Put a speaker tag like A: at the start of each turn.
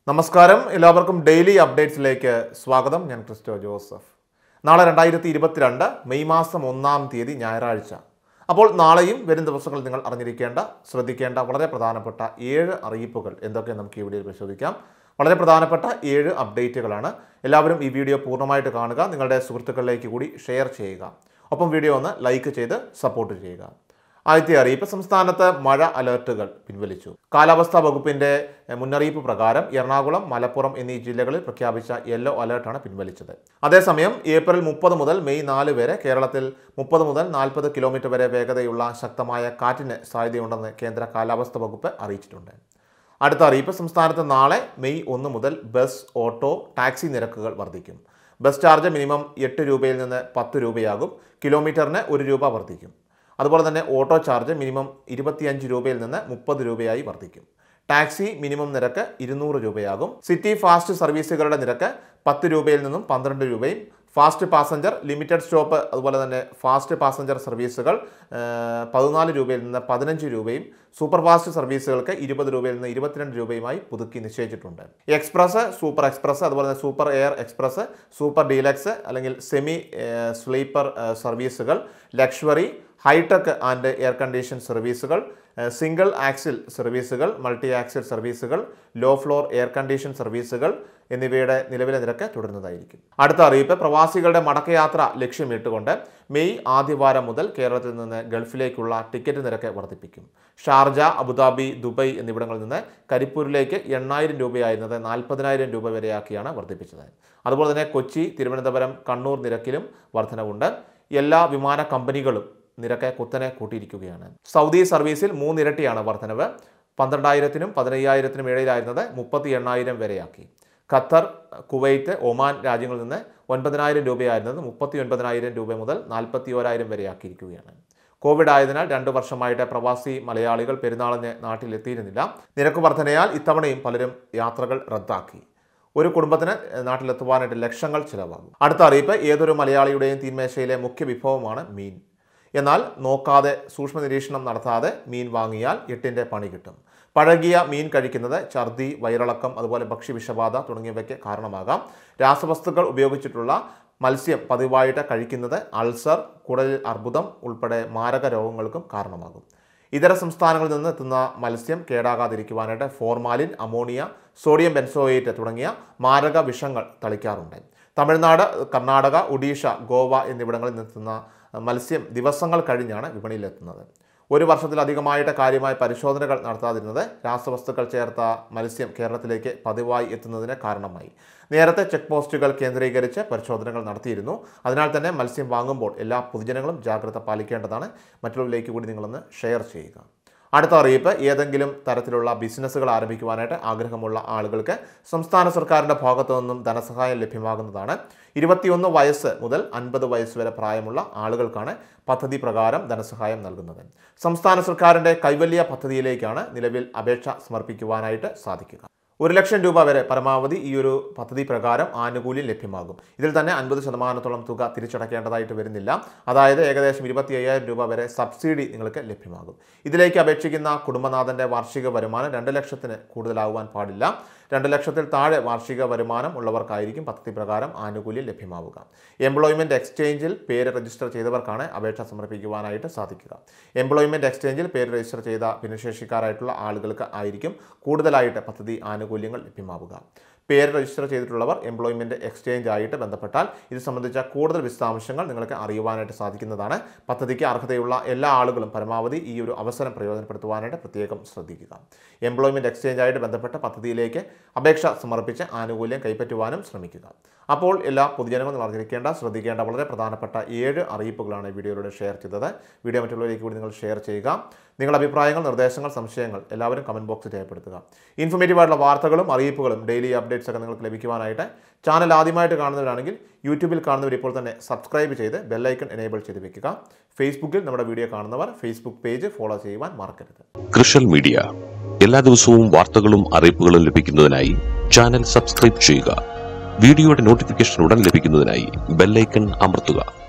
A: നമസ്കാരം എല്ലാവർക്കും ഡെയിലി അപ്ഡേറ്റ്സിലേക്ക് സ്വാഗതം ഞാൻ ക്രിസ്റ്റോ ജോസഫ് നാളെ രണ്ടായിരത്തി ഇരുപത്തിരണ്ട് മെയ് മാസം ഒന്നാം തീയതി ഞായറാഴ്ച അപ്പോൾ നാളെയും വരും ദിവസങ്ങളിൽ നിങ്ങൾ അറിഞ്ഞിരിക്കേണ്ട ശ്രദ്ധിക്കേണ്ട വളരെ പ്രധാനപ്പെട്ട ഏഴ് അറിയിപ്പുകൾ എന്തൊക്കെ നമുക്ക് ഈ വീഡിയോയിൽ പരിശോധിക്കാം വളരെ പ്രധാനപ്പെട്ട ഏഴ് അപ്ഡേറ്റുകളാണ് എല്ലാവരും ഈ വീഡിയോ പൂർണ്ണമായിട്ട് കാണുക നിങ്ങളുടെ സുഹൃത്തുക്കളിലേക്ക് കൂടി ഷെയർ ചെയ്യുക ഒപ്പം വീഡിയോ ഒന്ന് ലൈക്ക് ചെയ്ത് സപ്പോർട്ട് ചെയ്യുക ആദ്യത്തെ അറിയിപ്പ് സംസ്ഥാനത്ത് മഴ അലർട്ടുകൾ പിൻവലിച്ചു കാലാവസ്ഥാ വകുപ്പിന്റെ എഹ്, മുന്നറിയിപ്പ് പ്രകാരം എറണാകുളം മലപ്പുറം എന്നീ ജില്ലകളിൽ പ്രഖ്യാപിച്ച യെല്ലോ അലർട്ടാണ് പിൻവലിച്ചത് അതേസമയം ഏപ്രിൽ മുപ്പത് മുതൽ മെയ് നാല് വരെ കേരളത്തിൽ മുപ്പത് മുതൽ നാൽപ്പത് കിലോമീറ്റർ വരെ വേഗതയുള്ള ശക്തമായ കാറ്റിന് സാധ്യതയുണ്ടെന്ന് കേന്ദ്ര കാലാവസ്ഥാ വകുപ്പ് അറിയിച്ചിട്ടുണ്ട് അടുത്ത അറിയിപ്പ് സംസ്ഥാനത്ത് നാളെ മെയ് ഒന്ന് മുതൽ ബസ് ഓട്ടോ ടാക്സി നിരക്കുകൾ വർദ്ധിക്കും ബസ് ചാർജ് മിനിമം എട്ട് രൂപയിൽ നിന്ന് പത്ത് രൂപയാകും കിലോമീറ്ററിന് ഒരു രൂപ വർദ്ധിക്കും അതുപോലെ തന്നെ ഓട്ടോ ചാർജ് മിനിമം ഇരുപത്തിയഞ്ച് രൂപയിൽ നിന്ന് മുപ്പത് രൂപയായി വർദ്ധിക്കും ടാക്സി മിനിമം നിരക്ക് ഇരുന്നൂറ് രൂപയാകും സിറ്റി ഫാസ്റ്റ് സർവീസുകളുടെ നിരക്ക് പത്ത് രൂപയിൽ നിന്നും പന്ത്രണ്ട് രൂപയും ഫാസ്റ്റ് പാസഞ്ചർ ലിമിറ്റഡ് സ്റ്റോപ്പ് അതുപോലെ തന്നെ ഫാസ്റ്റ് പാസഞ്ചർ സർവീസുകൾ ആ, പതിനാല് രൂപയിൽ നിന്ന് പതിനഞ്ച് രൂപയും സൂപ്പർ ഫാസ്റ്റ് സർവീസുകൾക്ക് ഇരുപത് രൂപയിൽ നിന്ന് ഇരുപത്തിരണ്ട് രൂപയുമായി പുതുക്കി നിശ്ചയിച്ചിട്ടുണ്ട് എക്സ്പ്രസ് സൂപ്പർ എക്സ്പ്രസ് അതുപോലെ തന്നെ super air express super deluxe അല്ലെങ്കിൽ സെമി സ്ലീപ്പർ സർവീസുകൾ luxury hitech and air condition സർവീസുകൾ സിംഗിൾ ആക്സിൽ സർവീസുകൾ മൾട്ടി ആക്സിൽ സർവീസുകൾ ലോ ഫ്ലോർ എയർ കണ്ടീഷൻ സർവീസുകൾ എന്നിവയുടെ നിലവിലെ നിരക്ക് തുടരുന്നതായിരിക്കും അടുത്ത അറിയിപ്പ് പ്രവാസികളുടെ മടക്കയാത്ര ലക്ഷ്യമിട്ടുകൊണ്ട് മെയ് ആദ്യവാരം മുതൽ കേരളത്തിൽ നിന്ന് ഗൾഫിലേക്കുള്ള ടിക്കറ്റ് നിരക്ക് വർദ്ധിപ്പിക്കും ഷാർജ അബുദാബി ദുബൈ എന്നിവിടങ്ങളിൽ നിന്ന് കരിപ്പൂരിലേക്ക് എണ്ണായിരം രൂപയായിരുന്നത് നാൽപ്പതിനായിരം രൂപ വരെയാക്കിയാണ് വർദ്ധിപ്പിച്ചത് അതുപോലെ തന്നെ കൊച്ചി തിരുവനന്തപുരം കണ്ണൂർ നിരക്കിലും വർധനവുണ്ട് എല്ലാ വിമാന കമ്പനികളും നിരക്ക് കുത്തനെ കൂട്ടിയിരിക്കുകയാണ് സൗദി സർവീസിൽ മൂന്നിരട്ടിയാണ് വർധനവ് പന്ത്രണ്ടായിരത്തിനും പതിനയ്യായിരത്തിനും ഇടയിലായിരുന്നത് മുപ്പത്തി എണ്ണായിരം വരെയാക്കി ഖത്തർ കുവൈറ്റ് ഒമാൻ രാജ്യങ്ങളിൽ നിന്ന് ഒൻപതിനായിരം രൂപയായിരുന്നത് മുപ്പത്തി ഒൻപതിനായിരം രൂപ മുതൽ നാൽപ്പത്തി ഓരായിരം വരെയാക്കിയിരിക്കുകയാണ് കോവിഡ് ആയതിനാൽ രണ്ട് വർഷമായിട്ട് പ്രവാസി മലയാളികൾ പെരുന്നാളിന് നാട്ടിലെത്തിയിരുന്നില്ല നിരക്ക് വർധനയാൽ ഇത്തവണയും പലരും യാത്രകൾ റദ്ദാക്കി ഒരു കുടുംബത്തിന് നാട്ടിലെത്തുവാനായിട്ട് ലക്ഷങ്ങൾ ചിലവാകും അടുത്ത അറിയിപ്പ് ഏതൊരു മലയാളിയുടെയും തീന്മേശയിലെ മുഖ്യ വിഭവമാണ് മീൻ എന്നാൽ നോക്കാതെ സൂക്ഷ്മ നിരീക്ഷണം നടത്താതെ മീൻ വാങ്ങിയാൽ എട്ടിൻ്റെ പണി കിട്ടും പഴകിയ മീൻ കഴിക്കുന്നത് ഛർദി വയറിളക്കം അതുപോലെ ഭക്ഷ്യവിഷബാധ തുടങ്ങിയവയ്ക്ക് കാരണമാകാം രാസവസ്തുക്കൾ ഉപയോഗിച്ചിട്ടുള്ള മത്സ്യം പതിവായിട്ട് കഴിക്കുന്നത് അൾസർ കുടലിൽ അർബുദം ഉൾപ്പെടെ മാരക രോഗങ്ങൾക്കും കാരണമാകും ഇതര സംസ്ഥാനങ്ങളിൽ നിന്ന് എത്തുന്ന മത്സ്യം കേടാകാതിരിക്കുവാനായിട്ട് ഫോർമാലിൻ അമോണിയ സോഡിയം ബെൻസോയേറ്റ് തുടങ്ങിയ മാരക വിഷങ്ങൾ തളിക്കാറുണ്ട് തമിഴ്നാട് കർണാടക ഒഡീഷ ഗോവ എന്നിവിടങ്ങളിൽ നിന്നെത്തുന്ന മത്സ്യം ദിവസങ്ങൾ കഴിഞ്ഞാണ് വിപണിയിലെത്തുന്നത് ഒരു വർഷത്തിലധികമായിട്ട് കാര്യമായ പരിശോധനകൾ നടത്താതിരുന്നത് രാസവസ്തുക്കൾ ചേർത്ത മത്സ്യം കേരളത്തിലേക്ക് പതിവായി എത്തുന്നതിന് കാരണമായി നേരത്തെ ചെക്ക് പോസ്റ്റുകൾ കേന്ദ്രീകരിച്ച് പരിശോധനകൾ നടത്തിയിരുന്നു അതിനാൽ തന്നെ മത്സ്യം വാങ്ങുമ്പോൾ എല്ലാ പൊതുജനങ്ങളും ജാഗ്രത പാലിക്കേണ്ടതാണ് മറ്റുള്ളവരിലേക്ക് കൂടി നിങ്ങളൊന്ന് ഷെയർ ചെയ്യുക അടുത്ത അറിയിപ്പ് ഏതെങ്കിലും തരത്തിലുള്ള ബിസിനസ്സുകൾ ആരംഭിക്കുവാനായിട്ട് ആഗ്രഹമുള്ള ആളുകൾക്ക് സംസ്ഥാന സർക്കാരിൻ്റെ ഭാഗത്തു നിന്നും ധനസഹായം ലഭ്യമാകുന്നതാണ് ഇരുപത്തിയൊന്ന് വയസ്സ് മുതൽ അൻപത് വയസ്സ് വരെ പ്രായമുള്ള ആളുകൾക്കാണ് പദ്ധതി പ്രകാരം ധനസഹായം നൽകുന്നത് സംസ്ഥാന സർക്കാരിൻ്റെ കൈവല്യ പദ്ധതിയിലേക്കാണ് നിലവിൽ അപേക്ഷ സമർപ്പിക്കുവാനായിട്ട് സാധിക്കുക ഒരു ലക്ഷം രൂപ വരെ പരമാവധി ഈ ഒരു പദ്ധതി പ്രകാരം ആനുകൂല്യം ലഭ്യമാകും ഇതിൽ തന്നെ അൻപത് ശതമാനത്തോളം തുക തിരിച്ചടക്കേണ്ടതായിട്ട് വരുന്നില്ല അതായത് ഏകദേശം ഇരുപത്തി അയ്യായിരം രൂപ വരെ സബ്സിഡി നിങ്ങൾക്ക് ലഭ്യമാകും ഇതിലേക്ക് അപേക്ഷിക്കുന്ന കുടുംബനാഥൻ്റെ വാർഷിക വരുമാനം രണ്ട് ലക്ഷത്തിന് കൂടുതലാകുവാൻ പാടില്ല രണ്ട് ലക്ഷത്തിൽ താഴെ വാർഷിക വരുമാനം ഉള്ളവർക്കായിരിക്കും പദ്ധതി പ്രകാരം ആനുകൂല്യം ലഭ്യമാവുക എംപ്ലോയ്മെൻറ്റ് എക്സ്ചേഞ്ചിൽ പേര് രജിസ്റ്റർ ചെയ്തവർക്കാണ് അപേക്ഷ സമർപ്പിക്കുവാനായിട്ട് സാധിക്കുക എംപ്ലോയ്മെൻറ്റ് എക്സ്ചേഞ്ചിൽ പേര് രജിസ്റ്റർ ചെയ്ത ഭിന്നശേഷിക്കാരായിട്ടുള്ള ആളുകൾക്ക് ആയിരിക്കും കൂടുതലായിട്ട് പദ്ധതി ആനുകൂല്യങ്ങൾ ലഭ്യമാവുക പേര് രജിസ്റ്റർ ചെയ്തിട്ടുള്ളവർ എംപ്ലോയ്മെൻറ്റ് എക്സ്ചേഞ്ച് ആയിട്ട് ബന്ധപ്പെട്ടാൽ ഇത് സംബന്ധിച്ച കൂടുതൽ വിശദാംശങ്ങൾ നിങ്ങൾക്ക് അറിയുവാനായിട്ട് സാധിക്കുന്നതാണ് പദ്ധതിക്ക് അർഹതയുള്ള എല്ലാ ആളുകളും പരമാവധി ഈ ഒരു അവസരം പ്രയോജനപ്പെടുത്തുവാനായിട്ട് പ്രത്യേകം ശ്രദ്ധിക്കുക എംപ്ലോയ്മെൻറ്റ് എക്സ്ചേഞ്ച് ആയിട്ട് ബന്ധപ്പെട്ട പദ്ധതിയിലേക്ക് അപേക്ഷ സമർപ്പിച്ച് ആനുകൂല്യം കൈപ്പറ്റുവാനും ശ്രമിക്കുക അപ്പോൾ എല്ലാ പൊതുജനങ്ങളും അറിഞ്ഞിരിക്കേണ്ട ശ്രദ്ധിക്കേണ്ട വളരെ പ്രധാനപ്പെട്ട ഏഴ് അറിയിപ്പുകളാണ് ഈ വീഡിയോയിലൂടെ ഷെയർ ചെയ്തത് വീഡിയോ മറ്റുള്ളവരിലേക്ക് കൂടി നിങ്ങൾ ഷെയർ ചെയ്യുക നിങ്ങളുടെ അഭിപ്രായങ്ങൾ നിർദ്ദേശങ്ങൾ സംശയങ്ങൾ എല്ലാവരും കമൻറ്റ് ബോക്സിൽ രേഖപ്പെടുത്തുക ഇൻഫോർമേറ്റീവ് ആയിട്ടുള്ള വാർത്തകളും അറിയിപ്പുകളും ഡെയിലി അപ്ഡേറ്റ്സ് ഒക്കെ നിങ്ങൾക്ക് ലഭിക്കുവാനായിട്ട് ചാനൽ ആദ്യമായിട്ട് കാണുന്നവരാണെങ്കിൽ യൂട്യൂബിൽ കാണുന്നവർ ഇപ്പോൾ തന്നെ സബ്സ്ക്രൈബ് ചെയ്ത് ബെല്ലൈക്കൺ എനേബിൾ ചെയ്ത് വെക്കുക ഫേസ്ബുക്കിൽ നമ്മുടെ വീഡിയോ കാണുന്നവർ ഫേസ്ബുക്ക് പേജ് ഫോളോ ചെയ്യുവാൻ മറക്കരുത്
B: കൃഷൽ മീഡിയ എല്ലാ ദിവസവും വാർത്തകളും അറിയിപ്പുകളും ലഭിക്കുന്നതിനായി ചാനൽ സബ്സ്ക്രൈബ് ചെയ്യുക വീഡിയോയുടെ നോട്ടിഫിക്കേഷൻ ഉടൻ ലഭിക്കുന്നതിനായി ബെല്ലൈക്കൺ അമർത്തുക